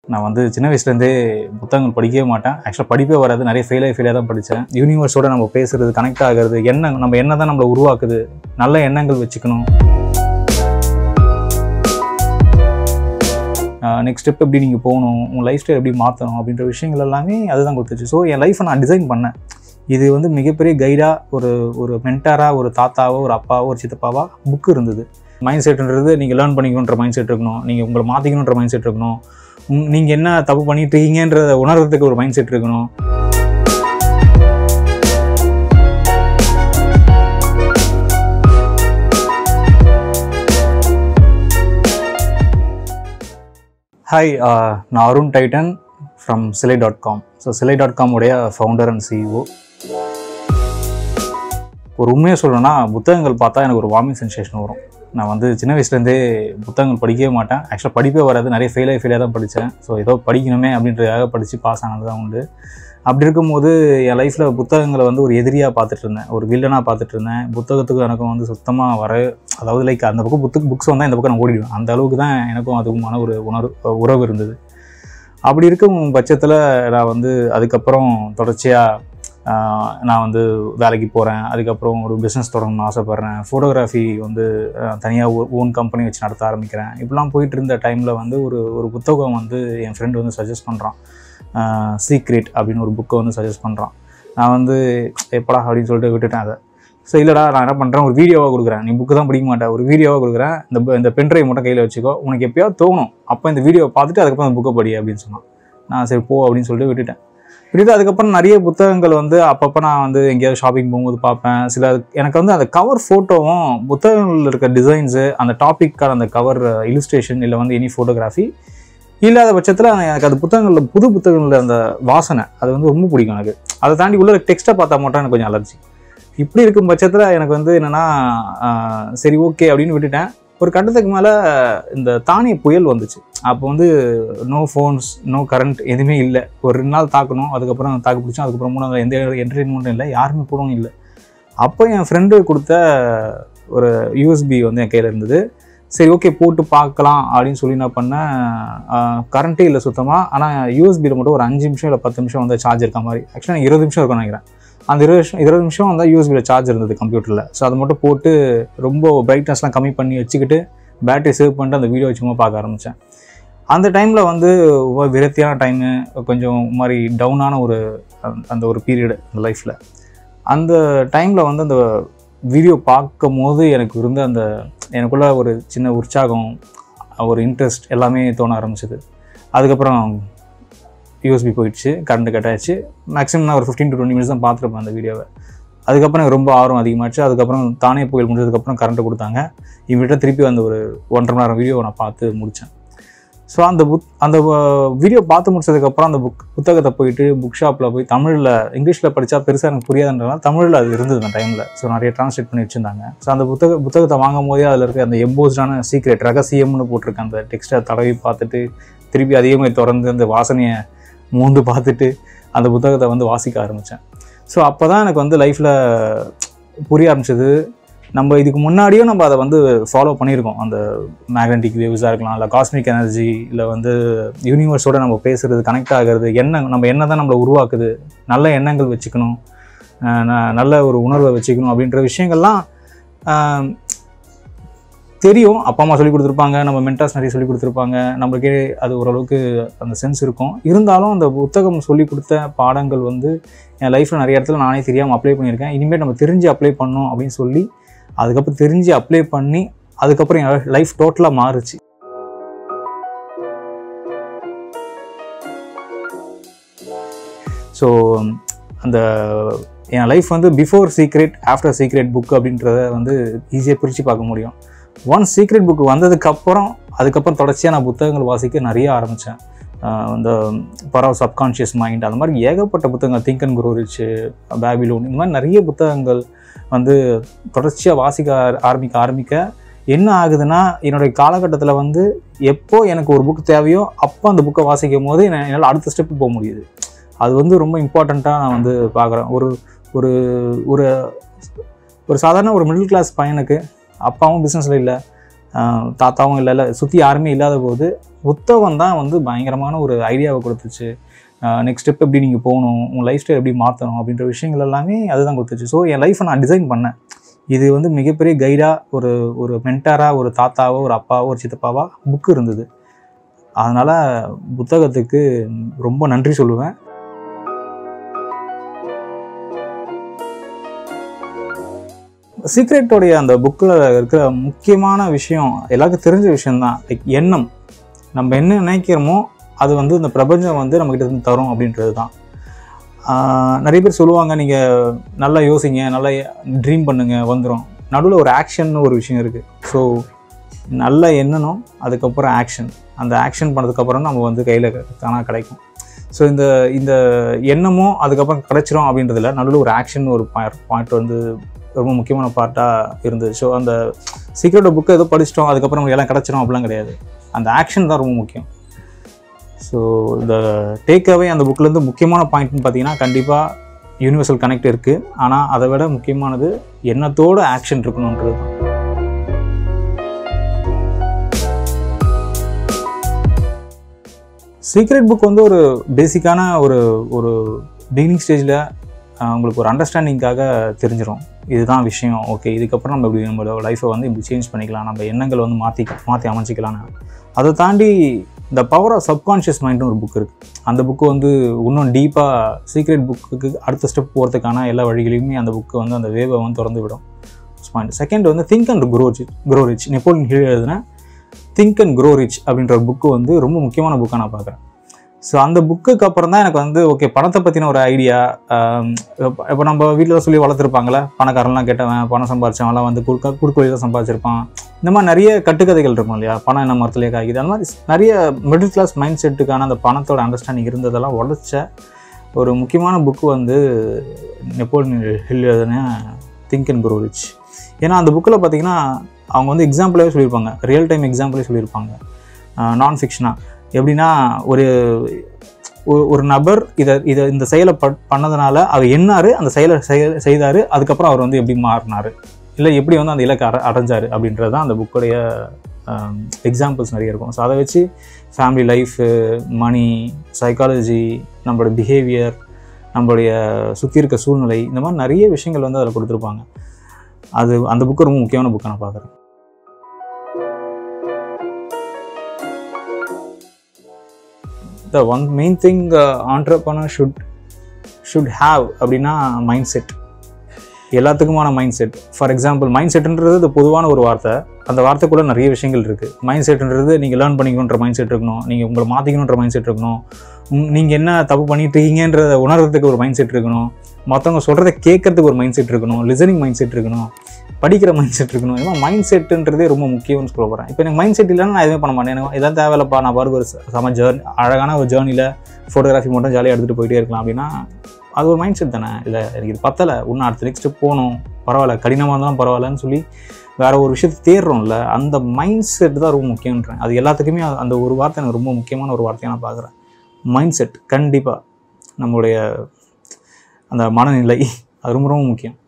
நான் வந்து சின்ன வயசுலேருந்தே புத்தகங்கள் படிக்கவே மாட்டேன் ஆக்சுவலாக படிப்பே வராது நிறைய ஃபெயிலாக ஃபெயிலாக தான் படித்தேன் யூனிவர்ஸோட நம்ம பேசுறது கனெக்ட் ஆகிறது என்ன நம்ம என்ன தான் நம்மளை உருவாக்குது நல்ல எண்ணங்கள் வச்சுக்கணும் நெக்ஸ்ட் ஸ்டெப் எப்படி நீங்கள் போகணும் உங்கள் லைஃப் ஸ்டைல் எப்படி மாற்றணும் அப்படின்ற விஷயங்கள் எல்லாமே அதுதான் கொடுத்துச்சு ஸோ என் லைஃப்பை நான் டிசைன் பண்ணேன் இது வந்து மிகப்பெரிய கைடாக ஒரு ஒரு மென்டாராக ஒரு தாத்தாவோ ஒரு அப்பாவோ ஒரு சித்தப்பாவோ புக்கு இருந்தது மைண்ட் செட்ன்றது நீங்கள் லேர்ன் பண்ணிக்கணுன்ற மைண்ட் செட் இருக்கணும் நீங்கள் உங்களை மாற்றிக்கணுன்ற மைண்ட் செட் இருக்கணும் நீங்கள் என்ன தப்பு பண்ணிட்டு இருக்கீங்கன்றத உணர்றதுக்கு ஒரு மைண்ட் செட் இருக்கணும் ஹாய் நான் அருண் டைட்டன் from Silai dot com so Silai dot com உடைய ஃபவுண்டர் அண்ட் சிஇஓ ஒரு உண்மையை சொல்லணும்னா புத்தகங்கள் பார்த்தா எனக்கு ஒரு வார்மிங் சென்சேஷன் வரும் நான் வந்து சின்ன வயசுலேருந்தே புத்தகங்கள் படிக்கவே மாட்டேன் ஆக்சுவலாக படிப்பே வராது நிறைய ஃபெயிலாக ஃபெயிலாக தான் படித்தேன் ஸோ ஏதோ படிக்கணுமே அப்படின்றதுக்காக படித்து பாஸ் ஆனது தான் உண்டு அப்படி இருக்கும்போது என் லைஃப்பில் புத்தகங்களை வந்து ஒரு எதிரியாக பார்த்துட்டு இருந்தேன் ஒரு வில்லனாக பார்த்துட்டு இருந்தேன் புத்தகத்துக்கும் எனக்கும் வந்து சுத்தமாக வர அதாவது லைக் அந்த பக்கம் புத்தக புக்ஸ் வந்தால் இந்த பக்கம் நான் ஓடிடுவேன் அந்த அளவுக்கு தான் எனக்கும் அதுக்குமான ஒரு உணர்வு உறவு இருந்தது அப்படி இருக்கும் பட்சத்தில் நான் வந்து அதுக்கப்புறம் தொடர்ச்சியாக நான் வந்து வேலைக்கு போகிறேன் அதுக்கப்புறம் ஒரு பிஸ்னஸ் தொடங்கணும்னு ஆசைப்பட்றேன் ஃபோட்டோகிராஃபி வந்து தனியாக ஓன் கம்பெனி வச்சு நடத்த ஆரம்பிக்கிறேன் இப்படிலாம் போயிட்டு இருந்த டைமில் வந்து ஒரு ஒரு புத்தகம் வந்து என் ஃப்ரெண்டு வந்து சஜஸ்ட் பண்ணுறான் சீக்ரெட் அப்படின்னு ஒரு புக்கை வந்து சஜஸ்ட் பண்ணுறான் நான் வந்து எப்படா அப்படின்னு சொல்லிட்டு விட்டுட்டேன் அதை ஸோ இல்லைடா நான் என்ன பண்ணுறேன் ஒரு வீடியோவாக கொடுக்குறேன் நீ புக்கு தான் படிக்க மாட்டேன் ஒரு வீடியோவாக கொடுக்குறேன் இந்த bu- இந்த பென்ட்ரைவ் மட்டும் கையில் வச்சுக்கோ உனக்கு எப்பயாவது தோணும் அப்போ இந்த வீடியோவை பார்த்துட்டு அதுக்கப்புறம் அந்த புக்கை படி அப்படின்னு சொன்னான் நான் சரி போ அப்படின்னு சொல்லிட்டு விட்டுட்டேன் விட்டுட்டு அதுக்கப்புறம் நிறைய புத்தகங்கள் வந்து அப்பப்போ நான் வந்து எங்கேயாவது ஷாப்பிங் போகும்போது பார்ப்பேன் சில எனக்கு வந்து அந்த கவர் ஃபோட்டோவும் புத்தகங்களில் இருக்க டிசைன்ஸு அந்த டாப்பிக்கான அந்த கவர் இலுஸ்ட்ரேஷன் இல்லை வந்து எனி ஃபோட்டோகிராஃபி இல்லாத பட்சத்தில் எனக்கு அது புத்தகங்களில் புது புத்தகங்களில் அந்த வாசனை அது வந்து ரொம்ப பிடிக்கும் எனக்கு அதை தாண்டி உள்ள டெக்ஸ்ட்டை பார்த்தா மட்டும் எனக்கு கொஞ்சம் அலர்ஜி இப்படி இருக்கும் பட்சத்தில் எனக்கு வந்து என்னென்னா சரி ஓகே அப்படின்னு விட்டுட்டேன் ஒரு கட்டத்துக்கு மேலே இந்த தானிய புயல் வந்துச்சு அப்போ வந்து நோ ஃபோன்ஸ் நோ கரண்ட் எதுவுமே இல்லை ஒரு ரெண்டு நாள் தாக்கணும் அதுக்கப்புறம் தாக்கு பிடிச்சோம் அதுக்கப்புறம் மூணு எந்த என்டர்டெயின்மெண்ட்டும் இல்லை யாருமே கூடவும் இல்லை அப்போ என் ஃப்ரெண்டு கொடுத்த ஒரு யூஎஸ்பி வந்து என் கையில் இருந்தது சரி ஓகே போட்டு பார்க்கலாம் அப்படின்னு சொல்லி நான் பண்ணேன் கரண்ட்டே இல்லை சுத்தமாக ஆனால் யூஎஸ்பியில் மட்டும் ஒரு அஞ்சு நிமிஷம் இல்லை பத்து நிமிஷம் வந்து சார்ஜ் இருக்க மாதிரி ஆக்சுவலாக இருபது நிமிஷம் இருக்கும்னு நினைக்கிறேன் அந்த இருபது நிமிஷம் இருபது நிமிஷம் வந்து யூஎஸ்பியில் சார்ஜ் இருந்தது கம்ப்யூட்டரில் ஸோ அதை மட்டும் போட்டு ரொம்ப பிரைட்னஸ்லாம் கம்மி பண்ணி வச்சுக்கிட்டு பேட்டரி சேவ் பண்ணிட்டு அந்த வீடியோ சும்மா பார்க்க ஆரம்பித்தேன் அந்த டைமில் வந்து ரொம்ப விரக்தியான டைமு கொஞ்சம் ஒரு மாதிரி டவுனான ஒரு அந்த- அந்த ஒரு பீரியடு அந்த லைஃப்பில் அந்த டைமில் வந்து அந்த வீடியோ பார்க்கும் போது எனக்கு இருந்த அந்த எனக்குள்ள ஒரு சின்ன உற்சாகம் ஒரு இன்ட்ரெஸ்ட் எல்லாமே தோண ஆரம்பிச்சது அதுக்கப்புறம் யூஎஸ்பி போயிடுச்சு கரண்ட் கட் ஆயிடுச்சு மேக்ஸிமம் நான் ஒரு ஃபிஃப்டீன் டு டுவெண்ட்டி மினிட்ஸ் தான் பார்த்துருப்பேன் அந்த வீடியோவை அதுக்கப்புறம் எனக்கு ரொம்ப ஆர்வம் அதிகமாச்சு அதுக்கப்புறம் தானே புயல் முடிஞ்சதுக்கப்புறம் கரண்ட்டை கொடுத்தாங்க இவங்ககிட்ட திருப்பி அந்த ஒரு ஒன்றரை மணி நேரம் வீடியோவை நான் பார்த்து முடித்தேன் ஸோ அந்த புக் அந்த வீடியோ பார்த்து முடிச்சதுக்கப்புறம் அந்த புக் புத்தகத்தை போயிட்டு புக் ஷாப்பில் போய் தமிழில் இங்கிலீஷில் படித்தா பெருசாக எனக்கு புரியாதுன்றனால தமிழில் அது இருந்தது அந்த டைமில் ஸோ நிறைய ட்ரான்ஸ்லேட் பண்ணி வச்சுருந்தாங்க ஸோ அந்த புத்தக புத்தகத்தை வாங்கும் போதே அதில் இருக்க அந்த எம்போஸ்டான சீக்ரெட் ரகசியம்னு போட்டிருக்க அந்த டெக்ஸ்ட்டை தடவி பார்த்துட்டு திருப்பி அதே மாதிரி திறந்து அந்த வாசனையை மூந்து பார்த்துட்டு அந்த புத்தகத்தை வந்து வாசிக்க ஆரம்பித்தேன் ஸோ அப்போ தான் எனக்கு வந்து லைஃப்பில் புரிய ஆரம்பிச்சது நம்ம இதுக்கு முன்னாடியும் நம்ம அதை வந்து ஃபாலோ பண்ணியிருக்கோம் அந்த மேக்னெட்டிக் வேவ்ஸாக இருக்கலாம் இல்லை காஸ்மிக் எனர்ஜி இல்லை வந்து யூனிவர்ஸோட நம்ம பேசுறது கனெக்ட் ஆகிறது என்ன நம்ம என்ன தான் நம்மளை உருவாக்குது நல்ல எண்ணங்கள் வச்சுக்கணும் அஹ் ந- நல்ல ஒரு உணர்வை வச்சுக்கணும் அப்படின்ற விஷயங்கள்லாம் ஆஹ், தெரியும் அப்பா அம்மா சொல்லி கொடுத்துருப்பாங்க நம்ம மென்டாஸ் நிறைய சொல்லி கொடுத்துருப்பாங்க நம்மளுக்கே அது ஓரளவுக்கு அந்த சென்ஸ் இருக்கும் இருந்தாலும் அந்த புத்தகம் சொல்லி கொடுத்த பாடங்கள் வந்து என் லைஃப்பில் நிறைய இடத்துல நானே தெரியாமல் அப்ளை பண்ணியிருக்கேன் இனிமேல் நம்ம தெரிஞ்சு அப்ளை பண்ணோம் அப்படின்னு சொல்லி அதுக்கப்புறம் தெரிஞ்சு அப்ளை பண்ணி அதுக்கப்புறம் என் லைஃப் டோட்டலாக மாறுச்சு ஸோ அந்த என் லைஃப் வந்து before secret after secret book அப்படின்றத வந்து ஈஸியாக பிரித்து பார்க்க முடியும் ஒன் சீக்ரெட் புக் வந்ததுக்கப்புறம் அதுக்கப்புறம் தொடர்ச்சியாக நான் புத்தகங்கள் வாசிக்க நிறைய ஆரம்பித்தேன் இந்த பரவ சப்கான்ஷியஸ் மைண்ட் அந்த மாதிரி ஏகப்பட்ட புத்தகங்கள் think and grow rich Babylon இந்த மாதிரி நிறைய புத்தகங்கள் வந்து தொடர்ச்சியாக வாசிக்க ஆர- ஆரம்பிக்க ஆரம்பிக்க என்ன ஆகுதுன்னா என்னுடைய காலகட்டத்தில் வந்து எப்போ எனக்கு ஒரு புக் தேவையோ அப்போ அந்த புக்கை வாசிக்கும் போது என்ன- என்னால் அடுத்த ஸ்டெப்பு போக முடியுது அது வந்து ரொம்ப இம்பார்ட்டண்ட்டாக நான் வந்து பார்க்குறேன் ஒரு ஒரு ஒரு ஒரு சாதாரண ஒரு மிடில் கிளாஸ் பையனுக்கு அப்பாவும் பிஸ்னஸில் இல்லை ஆஹ் தாத்தாவும் இல்லை இல்லை சுற்றி யாருமே இல்லாத போது புத்தகம் தான் வந்து பயங்கரமான ஒரு ஐடியாவை கொடுத்துச்சு நெக்ஸ்ட் ஸ்டெப் எப்படி நீங்கள் போகணும் உங்கள் லைஃப் ஸ்டைல் எப்படி மாற்றணும் அப்படின்ற விஷயங்கள் எல்லாமே அதுதான் கொடுத்துச்சு ஸோ என் லைஃப்பை நான் டிசைன் பண்ணேன் இது வந்து மிகப்பெரிய கைடாக ஒரு ஒரு மென்டாராக ஒரு தாத்தாவோ ஒரு அப்பாவோ ஒரு சித்தப்பாவா புக்கு இருந்தது அதனால் புத்தகத்துக்கு ரொம்ப நன்றி சொல்லுவேன் சீக்ரெட்டோடைய அந்த புக்கில் இருக்கிற முக்கியமான விஷயம் எல்லாருக்கும் தெரிஞ்ச விஷயம்தான் லைக் எண்ணம் நம்ம என்ன நினைக்கிறோமோ அது வந்து இந்த பிரபஞ்சம் வந்து நம்மக்கிட்ட இருந்து தரும் அப்படின்றது தான் ஆஹ் நிறைய பேர் சொல்லுவாங்க நீங்கள் நல்லா யோசிங்க நல்லா ட்ரீம் பண்ணுங்க வந்துடும் நடுவில் ஒரு ஆக்ஷன் ஒரு விஷயம் இருக்குது ஸோ நல்ல எண்ணணும் அதுக்கப்புறம் ஆக்ஷன் அந்த ஆக்ஷன் பண்ணதுக்கப்புறம் நம்ம வந்து கையில் தானாக கிடைக்கும் ஸோ இந்த இந்த எண்ணமும் அதுக்கப்புறம் கிடைச்சிரும் அப்படின்றதுல நடுவில் ஒரு ஆக்ஷன் ஒரு பாயிண்ட் வந்து ரொம்ப முக்கியமான பார்ட்டாக இருந்தது ஸோ அந்த சீக்ரெட் புக்கை ஏதோ படிச்சிட்டோம் அதுக்கப்புறம் நமக்கு எல்லாம் கிடச்சிரும் அப்படிலாம் கிடையாது அந்த ஆக்ஷன் தான் ரொம்ப முக்கியம் ஸோ இந்த டேக்அவே அந்த புக்லேருந்து முக்கியமான பாயிண்ட்னு பார்த்தீங்கன்னா கண்டிப்பாக யூனிவர்சல் கனெக்ட் இருக்குது ஆனால் அதை விட முக்கியமானது எண்ணத்தோட ஆக்ஷன் இருக்கணுன்றது தான் சீக்ரெட் புக் வந்து ஒரு பேசிக்கான ஒரு ஒரு பிகினிங் ஸ்டேஜில் உங்களுக்கு ஒரு அண்டர்ஸ்டாண்டிங்காக தெரிஞ்சிடும் இதுதான் விஷயம் ஓகே இதுக்கப்புறம் நம்ம இப்படி நம்மளோட லைஃப்பை வந்து இப்படி சேஞ்ச் பண்ணிக்கலாம் நம்ம எண்ணங்களை வந்து மாற்றி மாற்றி அமைச்சிக்கலாம்னு அதை தாண்டி இந்த பவர் ஆஃப் சப்கான்ஷியஸ் மைண்ட்னு ஒரு புக் இருக்குது அந்த புக்கு வந்து இன்னும் டீப்பாக சீக்ரெட் புக்குக்கு அடுத்த ஸ்டெப் போகிறதுக்கான எல்லா வழிகளையுமே அந்த புக்கு வந்து அந்த வேவை வந்து திறந்து விடும் பாயிண்ட் செகண்ட் வந்து think and grow rich grow rich Napoleon Hill எழுதின திங்க் அண்ட் க்ரோ ரிச் அப்படின்ற ஒரு புக்கு வந்து ரொம்ப முக்கியமான புக்காக நான் பார்க்குறேன் ஸோ அந்த புக்குக்கு அப்புறம் தான் எனக்கு வந்து ஓகே பணத்தை பற்றின ஒரு ஐடியா இப்போ நம்ம வீட்டில் சொல்லி வளர்த்துருப்பாங்களே பணக்காரன்லாம் கேட்டவன் பணம் சம்பாரிச்சவன்லாம் வந்து குறுக்க குறுக்கு வழி தான் சம்பாதிச்சிருப்பான் இந்த மாதிரி நிறைய கட்டுக்கதைகள் இருக்கும் இல்லையா பணம் என்ன மரத்துலேயே காய்க்குது அந்த மாதிரி நிறைய மிடில் கிளாஸ் மைண்ட் செட்டுக்கான அந்த பணத்தோட அண்டர்ஸ்டாண்டிங் இருந்ததெல்லாம் உடச்ச ஒரு முக்கியமான புக்கு வந்து நெப்போலியன் ஹில் எழுதின திங்க் அண்ட் க்ரோ ரிச் ஏன்னா அந்த புக்கில் பார்த்தீங்கன்னா அவங்க வந்து எக்ஸாம்பிளாகவே சொல்லியிருப்பாங்க ரியல் டைம் எக்ஸாம்பிளே சொல்லியிருப்பாங்க நான் ஃபிக்ஷனாக எப்படின்னா ஒரு ஒரு- ஒரு நபர் இதை இதை இந்த செயலை ப பண்ணதுனால அவர் என்னார் அந்த செயலை செய செய்தார் அதுக்கப்புறம் அவர் வந்து எப்படி மாறினார் இல்லை எப்படி வந்து அந்த இலக்கை அட அடைஞ்சார் அப்படின்றது தான் அந்த புக்குடைய எக்ஸாம்பிள்ஸ் நிறைய இருக்கும் ஸோ அதை வச்சு ஃபேமிலி லைஃபு மணி சைக்காலஜி நம்மளோட பிஹேவியர் நம்மளுடைய சுற்றி இருக்க சூழ்நிலை இந்த மாதிரி நிறைய விஷயங்கள் வந்து அதில் கொடுத்துருப்பாங்க அது அந்த புக்கு ரொம்ப முக்கியமான புக்கை நான் பார்க்குறேன் the one main thing entrepreneur should should have அப்படின்னா மைண்ட் செட் எல்லாத்துக்குமான mindset for example mind செட்டுன்றது இது பொதுவான ஒரு வார்த்தை அந்த வார்த்தைக்குள்ள நிறைய விஷயங்கள் இருக்குது மைண்ட் செட்டுன்றது நீங்கள் லேர்ன் பண்ணிக்கணுன்ற மைண்ட் செட் இருக்கணும் நீங்கள் உங்களை மாற்றிக்கணுன்ற மைண்ட் செட் இருக்கணும் நீங்கள் என்ன தப்பு பண்ணிட்டு இருக்கீங்கன்றத உணர்றதுக்கு ஒரு மைண்ட் செட் இருக்கணும் மற்றவங்க சொல்கிறத கேட்கறதுக்கு ஒரு மைண்ட் செட் இருக்கணும் லிசனிங் மைண்ட் செட் இருக்கணும் படிக்கிற மைண்ட் செட் இருக்கணும் இதெல்லாம் மைண்ட் செட்டுன்றதே ரொம்ப முக்கியம்னு சொல்ல போகிறேன் இப்போ எனக்கு மைண்ட் செட் இல்லைன்னா நான் எதுவுமே பண்ண மாட்டேன் எனக்கு இதான் தேவையில்லப்பா நான் பாருங்க ஒரு ச- செம ஜேர்னி அழகான ஒரு ஜேர்னியில் ஃபோட்டோகிராஃபி மட்டும் ஜாலியாக எடுத்துகிட்டு போயிட்டே இருக்கலாம் அப்படின்னா அது ஒரு மைண்ட் செட் தானே இல்லை எனக்கு இது பத்தலை இன்னும் அடுத்த நெக்ஸ்ட் போகணும் பரவாயில்ல கடினமாக இருந்தாலும் பரவாயில்லன்னு சொல்லி வேற ஒரு விஷயத்தை தேடுறோம்ல அந்த மைண்ட் செட் தான் ரொம்ப முக்கியன்றேன் அது எல்லாத்துக்குமே அது- அந்த ஒரு வார்த்தை எனக்கு ரொம்ப முக்கியமான ஒரு வார்த்தையாக நான் பார்க்குறேன் மைண்ட் செட் கண்டிப்பாக நம்மளுடைய அந்த மனநிலை அது ரொம்ப ரொம்ப முக்கியம்